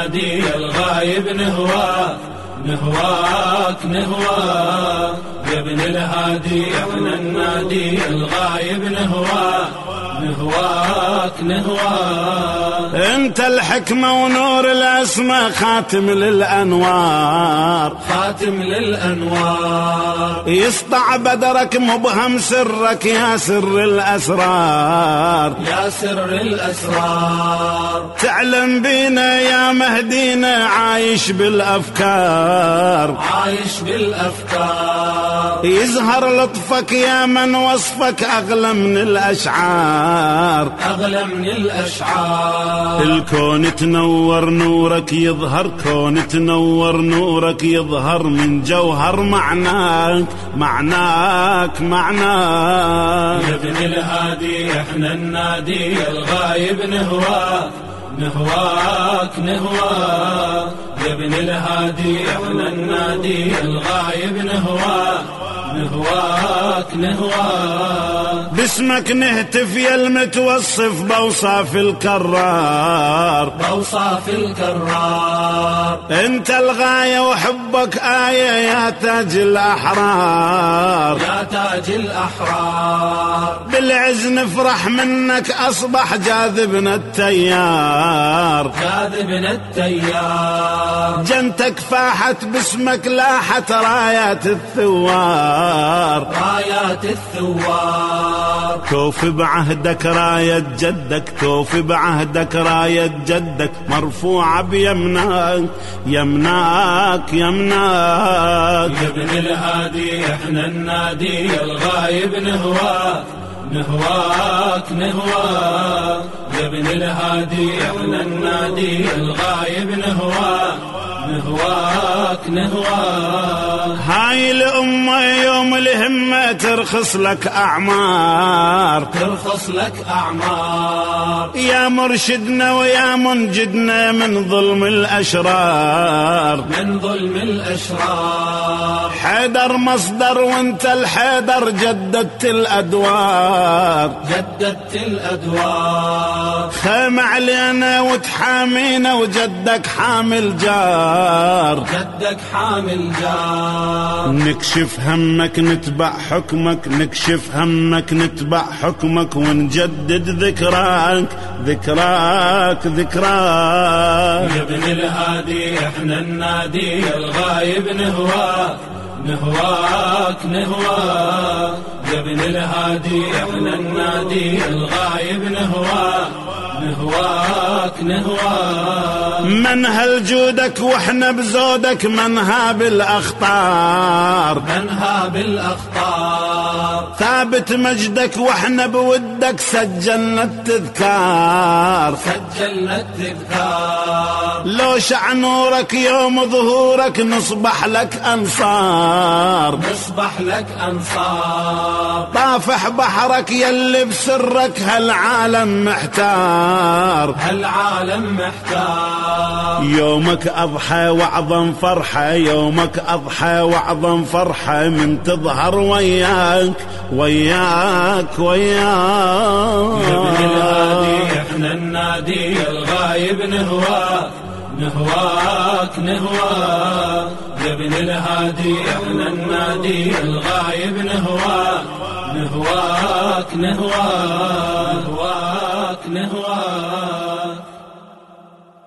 النادي الغايب نهواك نهواك نهواك يا ابن الهادي احنا النادي الغايب نهواك نهواك نهواك انت الحكمة ونور الاسماء خاتم للانوار خاتم للانوار يسطع بدرك مبهم سرك يا سر الاسرار يا سر الاسرار تعلم بينا يا مهدينا عايش بالافكار عايش بالافكار يزهر لطفك يا من وصفك اغلى من الاشعار اغلى من الاشعار الكون تنور نورك يظهر كون تنور نورك يظهر من جوهر معناك معناك معناك يا ابن الهادي احنا النادي الغايب نهواك نهواك نهواك يا ابن الهادي احنا النادي الغايب نهواك نهواك نهواك باسمك نهتف يا المتوصف بوصاف الكرار بوصاف الكرار انت الغاية وحبك آية يا تاج الأحرار يا تاج الأحرار بالعز نفرح منك أصبح جاذبنا التيار جاذبنا التيار جنتك فاحت باسمك لاحت رايات الثوار رايات الثوار توفي بعهدك راية جدك توفي بعهدك راية جدك مرفوعة بيمناك يمناك يمناك يا ابن الهادي احنا النادي الغايب نهواك نهواك نهواك يا ابن الهادي احنا النادي الغايب نهواك نهواك نهواك هاي الأمة يوم الهمة ترخص لك أعمار ترخص لك أعمار يا مرشدنا ويا منجدنا من ظلم الأشرار من ظلم الأشرار حيدر مصدر وانت الحيدر جددت الأدوار جددت الأدوار خيم علينا وتحامينا وجدك حامل جار جدك حامل جار نكشف همك نتبع حكمك نكشف همك نتبع حكمك ونجدد ذكراك ذكراك ذكراك يا ابن الهادي احنا النادي الغايب نهواك نهواك نهواك يا ابن الهادي احنا النادي الغايب نهواك نهواك نهواك منهل جودك واحنا بزودك منها بالاخطار منها بالاخطار ثابت مجدك واحنا بودك سجلنا التذكار سجلنا التذكار لو شع نورك يوم ظهورك نصبح لك انصار نصبح لك انصار طافح بحرك يلي بسرك هالعالم محتار هالعالم محتار يومك أضحى وأعظم فرحة يومك أضحى وأعظم فرحة من تظهر وياك وياك وياك يا ابن الهادي احنا النادي الغايب نهواك نهواك نهواك يا ابن الهادي احنا النادي الغايب نهواك نهواك نهواك نهواك نهواك